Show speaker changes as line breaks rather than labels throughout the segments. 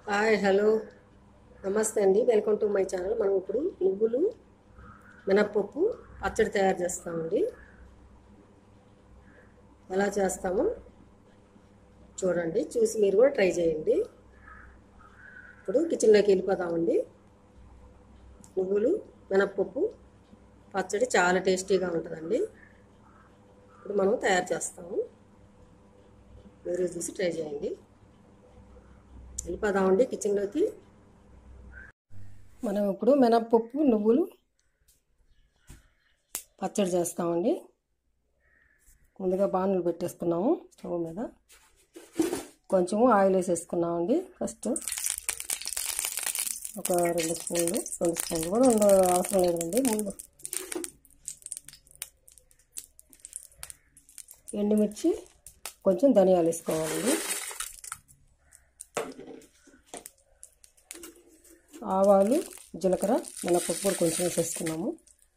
hi hello నమస్తే అండి welcome to my channel మనం ఇప్పుడు నువ్వులు మినప్పప్పు పచ్చడి తయారు చేస్తామండి ఎలా చేస్తామో చూడండి చూసి మీరు కూడా ట్రై చేయండి ఇప్పుడు కిచెన్లోకి వెళ్ళిపోతామండి నువ్వులు మినప్పప్పు పచ్చడి చాలా టేస్టీగా ఉంటుందండి ఇప్పుడు మనం తయారు చేస్తాము మీరు చూసి ట్రై చేయండి వెళ్ళిపోదామండి కిచెన్లోకి మనం ఇప్పుడు మినప్పప్పు నువ్వులు పచ్చడి చేస్తామండి ముందుగా బాణలు పెట్టేసుకున్నాము స్టవ్ మీద కొంచెము ఆయిల్ వేసేసుకున్నామండి ఫస్ట్ ఒక రెండు స్పూన్లు రెండు స్పూన్లు కూడా రెండు అవసరం లేదండి ముందు ఎండుమిర్చి కొంచెం ధనియాలు వేసుకోవాలండి ఆవాలు జీలకర్ర మినపప్పు కూడా కొంచెం వేసేసుకున్నాము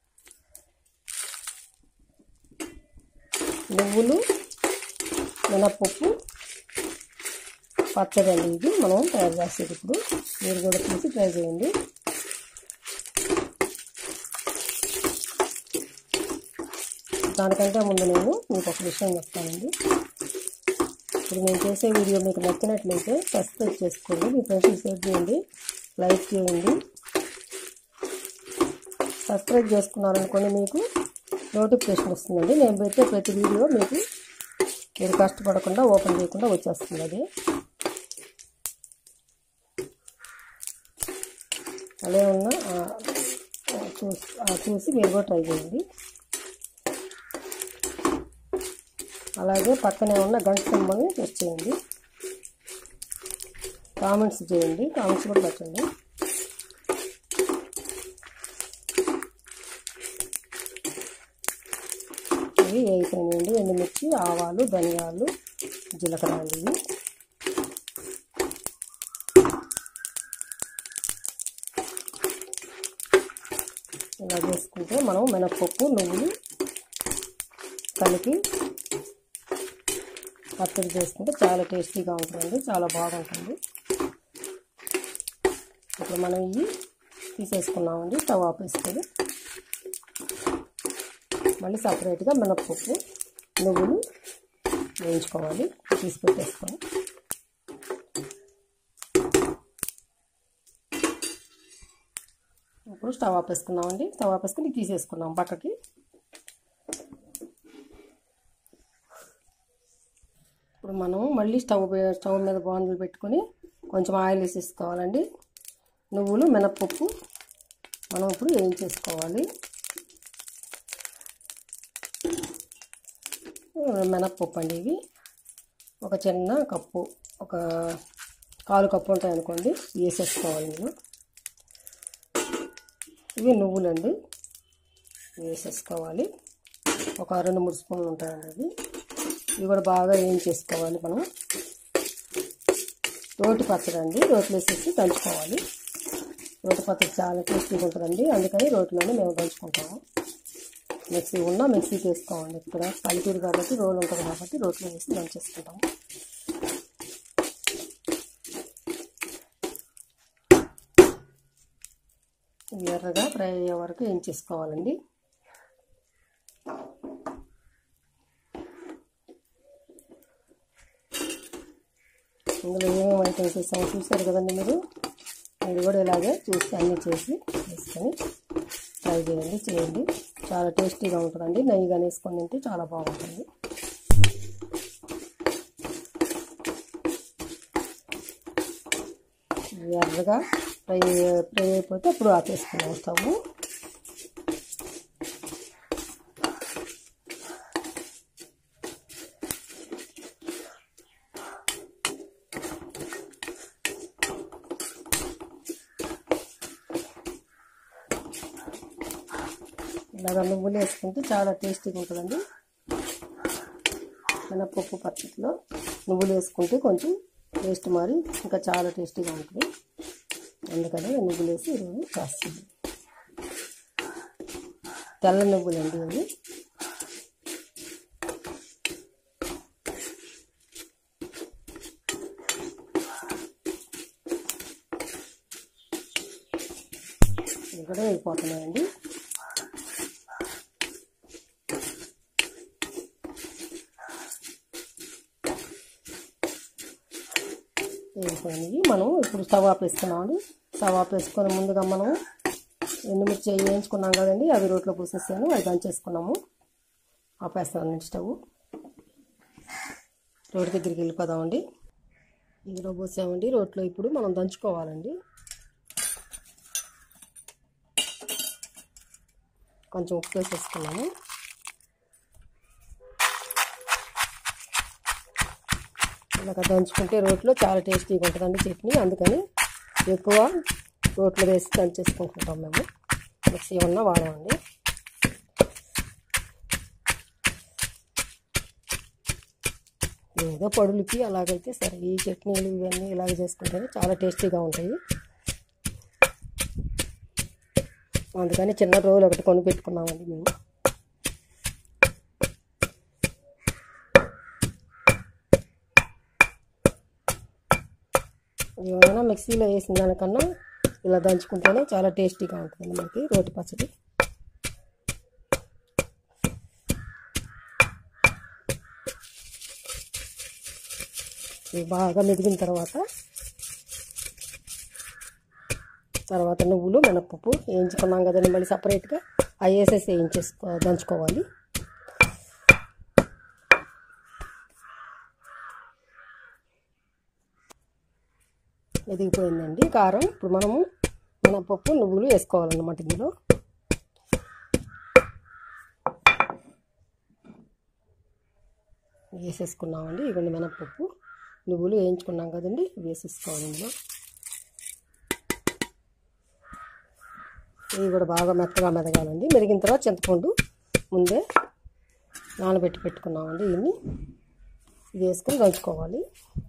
నువ్వులు మినపప్పు పచ్చడి అండి ఇది మనం తయారు చేసేది ఇప్పుడు మీరు కూడా చూసి ట్రై చేయండి దానికంటే ముందు నేను మీకు ఒక విషయం చెప్తానండి ఇప్పుడు నేను చేసే వీడియో మీకు నచ్చినట్లయితే సబ్స్క్రైబ్ చేసుకోండి మీ ఫ్రెండ్స్కి షేర్ చేయండి లైక్ చేయండి సబ్స్క్రైబ్ చేసుకున్నారనుకోండి మీకు నోటిఫికేషన్ వస్తుందండి నేను పెట్టే ప్రతి వీడియో మీకు మీరు కష్టపడకుండా ఓపెన్ చేయకుండా వచ్చేస్తుంది అది అలా ఉన్న చూసి చూసి మీరు కూడా ట్రై చేయండి అలాగే పక్కనే ఉన్న గంట సింబల్ని ప్రెస్ చేయండి కామెంట్స్ చేయండి కామెంట్స్ కూడా పెట్టండి ఇవి వేయిపోయినాయండి ఎండుమిర్చి ఆవాలు ధనియాలు జీలకర్ర అండి ఇవి ఇలా చేసుకుంటే మనం మినప్పప్పు నువ్వులు కలిపి పచ్చడి చేసుకుంటే చాలా టేస్టీగా ఉంటుందండి చాలా బాగుంటుంది ఇప్పుడు మనం ఇవి తీసేసుకున్నామండి స్టవ్ ఆపేసుకొని మళ్ళీ సపరేట్గా మినప్పప్పు నువ్వులు వేయించుకోవాలి తీసి పెట్టేసుకొని ఇప్పుడు స్టవ్ ఆపేసుకున్నామండి స్టవ్ ఆపేసుకొని తీసేసుకున్నాం పక్కకి ఇప్పుడు మనం మళ్ళీ స్టవ్ స్టవ్ మీద బాండ్లు పెట్టుకొని కొంచెం ఆయిల్ వేసేసుకోవాలండి నువ్వులు మినప్పప్పు మనం ఇప్పుడు వేయించేసుకోవాలి మినప్పప్పు అండి ఇవి ఒక చిన్న కప్పు ఒక కాలు కప్పు ఉంటాయి అనుకోండి వేసేసుకోవాలి నేను ఇవి నువ్వులండి వేసేసుకోవాలి ఒక రెండు మూడు స్పూన్లు ఉంటాయండి అవి ఇవి కూడా బాగా వేయించేసుకోవాలి మనం రోటి పచ్చడి అండి రోట్లు వేసేసి దంచుకోవాలి రోటి పచ్చడి చాలా టేస్టీగా ఉంటుందండి అందుకని రోటిలోనే మేము దంచుకుంటాము మిక్సీ ఉన్నా మిక్సీకి వేసుకోవాలి ఇక్కడ పల్లెటూరు కాబట్టి రోలు ఉంటుంది కాబట్టి రోట్లో వేసి దంచేసుకుంటాము ఎర్రగా ఫ్రై అయ్యే వరకు ఏం చేసుకోవాలండి ఇందులో ఏమేమి ఐటమ్స్ వేసామో చూసారు కదండి మీరు మీరు కూడా ఇలాగే చూసి అన్నీ చేసి వేసుకొని ట్రై చేయండి చేయండి చాలా టేస్టీగా ఉంటుందండి నెయ్యి కానీ వేసుకొని తింటే చాలా బాగుంటుంది ఎర్రగా ఫ్రై ఫ్రై అయిపోతే అప్పుడు ఆపేసుకున్నాం స్టవ్ ఇలాగ నువ్వులు వేసుకుంటే చాలా టేస్టీగా ఉంటుందండి మినపప్పు పచ్చడిలో నువ్వులు వేసుకుంటే కొంచెం టేస్ట్ మారి ఇంకా చాలా టేస్టీగా ఉంటుంది అందుకని నువ్వులు వేసి ఈరోజు చేస్తుంది తెల్ల నువ్వులు అండి ఇవి కూడా వేగిపోతున్నాయండి వేగిపోయినాయి మనం ఇప్పుడు స్టవ్ ఆపేసుకున్నామండి స్టవ్ ఆపేసుకొని ముందుగా మనం ఎండుమిర్చి వేయించుకున్నాం కదండి అవి రోట్లో పోసేసాను అవి దంచేసుకున్నాము ఆపేస్తానండి స్టవ్ రోడ్డు దగ్గరికి వెళ్ళిపోదామండి ఇందులో పోసామండి రోట్లో ఇప్పుడు మనం దంచుకోవాలండి కొంచెం ఉప్పు వేసేసుకున్నాము ఇలాగ దంచుకుంటే రోట్లో చాలా టేస్టీగా ఉంటుందండి చట్నీ అందుకని ఎక్కువ రోట్లో వేసి దంచేసుకుంటుంటాం మేము మిక్సీ ఉన్న వాడమండి ఏదో పడులకి అలాగైతే సరే ఈ చట్నీలు ఇవన్నీ ఇలాగ చేసుకుంటేనే చాలా టేస్టీగా ఉంటాయి అందుకని చిన్న రోలు ఒకటి కొని పెట్టుకున్నామండి మేము ఏమైనా మిక్సీలో వేసిన దానికన్నా ఇలా దంచుకుంటేనే చాలా టేస్టీగా ఉంటుంది మనకి రోటి పచ్చడి ఇవి బాగా మెదిగిన తర్వాత తర్వాత నువ్వులు మినపప్పు వేయించుకున్నాం కదండి మళ్ళీ సపరేట్గా అవి వేసేసి వేయించేసుకో దంచుకోవాలి ఎదిగిపోయిందండి కారం ఇప్పుడు మనము మినపప్పు నువ్వులు వేసుకోవాలన్నమాట ఇందులో వేసేసుకున్నామండి ఇవ్వండి మినపప్పు నువ్వులు వేయించుకున్నాం కదండి వేసేసుకోవాలి ఇందులో ఇవి కూడా బాగా మెత్తగా మెదగాలండి మెరిగిన తర్వాత చింతపండు ముందే నానబెట్టి పెట్టుకున్నామండి ఇవన్నీ ఇది వేసుకొని దంచుకోవాలి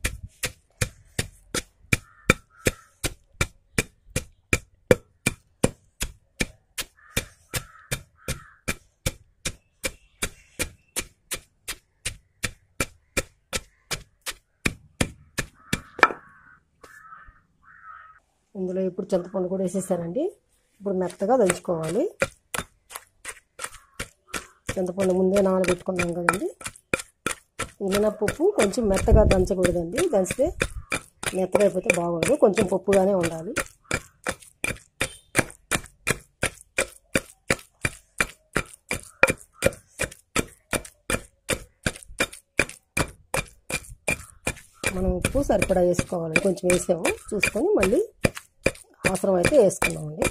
ఇందులో ఇప్పుడు చింతపండు కూడా వేసేసానండి ఇప్పుడు మెత్తగా దంచుకోవాలి చింతపండు ముందే నానబెట్టుకున్నాం కదండి మినపప్పు కొంచెం మెత్తగా దంచకూడదండి దంచితే మెత్తగా అయిపోతే బాగోదు కొంచెం పప్పుగానే ఉండాలి మనం ఉప్పు సరిపడా వేసుకోవాలి కొంచెం వేసాము చూసుకొని మళ్ళీ అవసరం అయితే వేసుకున్నామండి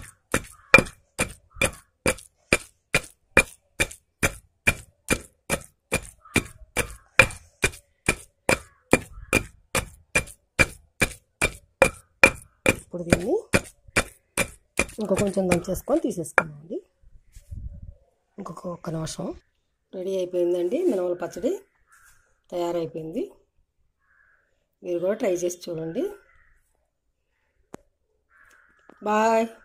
ఇప్పుడు దీన్ని ఇంకో కొంచెం దంచేసుకొని తీసేసుకున్నామండి ఇంకొక ఒక్క నిమిషం రెడీ అయిపోయిందండి మినవల పచ్చడి తయారైపోయింది మీరు కూడా ట్రై చేసి చూడండి బాయ్